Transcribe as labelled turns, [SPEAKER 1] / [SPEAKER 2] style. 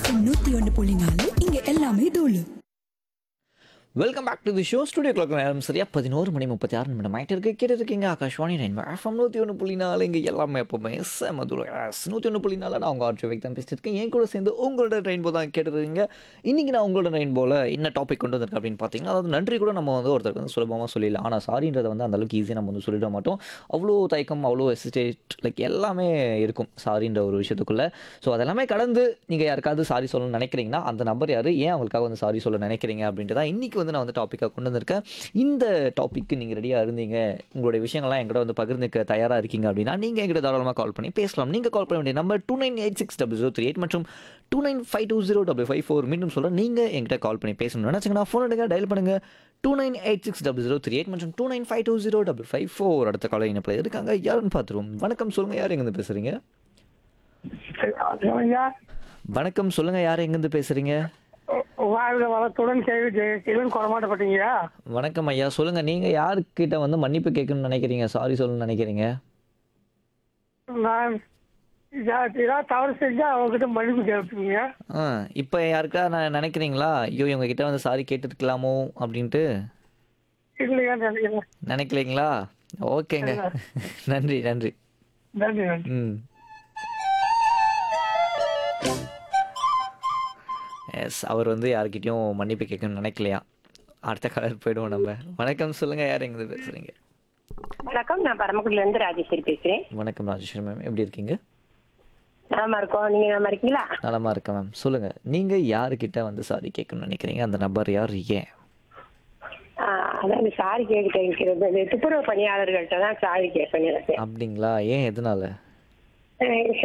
[SPEAKER 1] FM நூத்தி ஒன்னு புள்ளி நாலு இங்க எல்லாமே தூளு
[SPEAKER 2] welcome back to the show studio clock நேரம் சரியா பதினோரு மணி முப்பத்தி ஆறு நிமிடம் ஆகிட்டு இருக்கு கேட்டு இருக்கீங்க ஆகாஷ்வாணி நைன் எஃப்எம் நூற்றி ஒன்று புள்ளி நாலு இங்கே எல்லாமே எப்போவுமே செம தூரம் நூற்றி ஒன்று புள்ளி நாலு நான் உங்கள் ஆர்ஜி வைக் தான் பேசிட்டு இருக்கேன் என் கூட சேர்ந்து உங்களோட ரெயின்போ தான் கேட்டுருக்கீங்க இன்றைக்கி நான் உங்களோட ரெயின்போவில் என்ன டாபிக் கொண்டு வந்திருக்கேன் அப்படின்னு பார்த்தீங்கன்னா அதாவது நன்றி கூட நம்ம வந்து ஒருத்தருக்கு வந்து சுலபமாக சொல்லிடலாம் ஆனால் சாரின்றதை வந்து அந்தளவுக்கு ஈஸியாக நம்ம வந்து சொல்லிட மாட்டோம் அவ்வளோ தயக்கம் அவ்வளோ எசிடேட் லைக் எல்லாமே இருக்கும் சாரின்ற ஒரு விஷயத்துக்குள்ளே ஸோ அதெல்லாமே கடந்து நீங்கள் யாருக்காவது சாரி சொல்லணும்னு நினைக்கிறீங்கன்னா அந்த நம்பர் யார் ஏன் அவங்களுக்காக வந்து சாரி சொல்ல நினைக்கிறீங்க அப்படின்ட்டு தான் இன்றைக்கி வந்து நான் வந்து டாப்பிக்காக கொண்டு வந்திருக்கேன் இந்த டாப்பிக்கு நீங்கள் ரெடியாக இருந்தீங்க உங்களுடைய விஷயங்கள்லாம் என்கிட்ட வந்து பகிர்ந்துக்க தயாராக இருக்கீங்க அப்படின்னா நீங்கள் எங்கிட்ட தாராளமாக கால் பண்ணி பேசலாம் நீங்கள் கால் பண்ண வேண்டிய number two nine eight six double zero three eight மற்றும் two nine five two zero double five four மீண்டும் சொல்கிறேன் நீங்கள் எங்கிட்ட கால் பண்ணி பேசணும்னு நினச்சிங்கன்னா ஃபோன் எடுங்க டயல் பண்ணுங்கள் two nine eight six double zero three eight மற்றும் two nine five two zero double five four அடுத்த காலை இணைப்பில் இருக்காங்க யாருன்னு பார்த்துருவோம் வணக்கம் சொல்லுங்கள் யார் எங்கேருந்து பேசுகிறீங்க
[SPEAKER 3] ஐயா
[SPEAKER 2] வணக்கம் சொல்லுங்கள் யார் எங்கேருந்து பேசுகிறீங்க
[SPEAKER 3] வாழ்க வளத்துடன் கேள்வி ஜெயசீலன் குறமாட்டப்பட்டீங்கயா
[SPEAKER 2] வணக்கம் ஐயா சொல்லுங்கள் நீங்கள் யார்கிட்ட வந்து மன்னிப்பு கேட்கணும்னு நினைக்கிறீங்க சாரி சொல்லணும்னு நினைக்கிறீங்க
[SPEAKER 3] நான் இதா- ஏதாவது தவறு செஞ்சா அவங்ககிட்ட மன்னிப்பு கேட்பீங்க
[SPEAKER 2] ஆ இப்போ யாருக்கா நான் நினைக்கிறீங்களா ஐயோ இவங்க கிட்ட வந்து சாரி கேட்டுருக்கலாமோ அப்படின்ட்டு
[SPEAKER 3] இல்லையா நினைக்கிறேன்
[SPEAKER 2] நினைக்கலைங்களா ஓகேங்க நன்றி நன்றி
[SPEAKER 3] நன்றி நன்றி
[SPEAKER 2] ம் எஸ் அவர் வந்து யார்கிட்டயும் மன்னிப்பு கேட்கணும்னு நினைக்கலையா அடுத்த கலர் போயிடுவோம் நம்ம வணக்கம் சொல்லுங்க யார் எங்க பேசுறீங்க
[SPEAKER 4] வணக்கம் நான் பரமக்குடில இருந்து ராஜேஸ்வரி பேசுறேன்
[SPEAKER 2] வணக்கம் ராஜேஸ்வரி மேம் எப்படி இருக்கீங்க
[SPEAKER 4] நலமா இருக்கோம் நீங்க நலமா இருக்கீங்களா
[SPEAKER 2] நலமா இருக்கேன் மேம் சொல்லுங்க நீங்க யாருக்கிட்ட வந்து சாரி கேட்கணும்னு நினைக்கிறீங்க அந்த நபர் யார் ஏன்
[SPEAKER 4] ஆஹ் அதான் சாரி கேட்க இருக்கிறது இந்த துப்புரவு பணியாளர்கள்ட்ட தான் சாரி கேட்பேன் எனக்கு
[SPEAKER 2] அப்படிங்களா ஏன் எதனால
[SPEAKER 4] அஹ்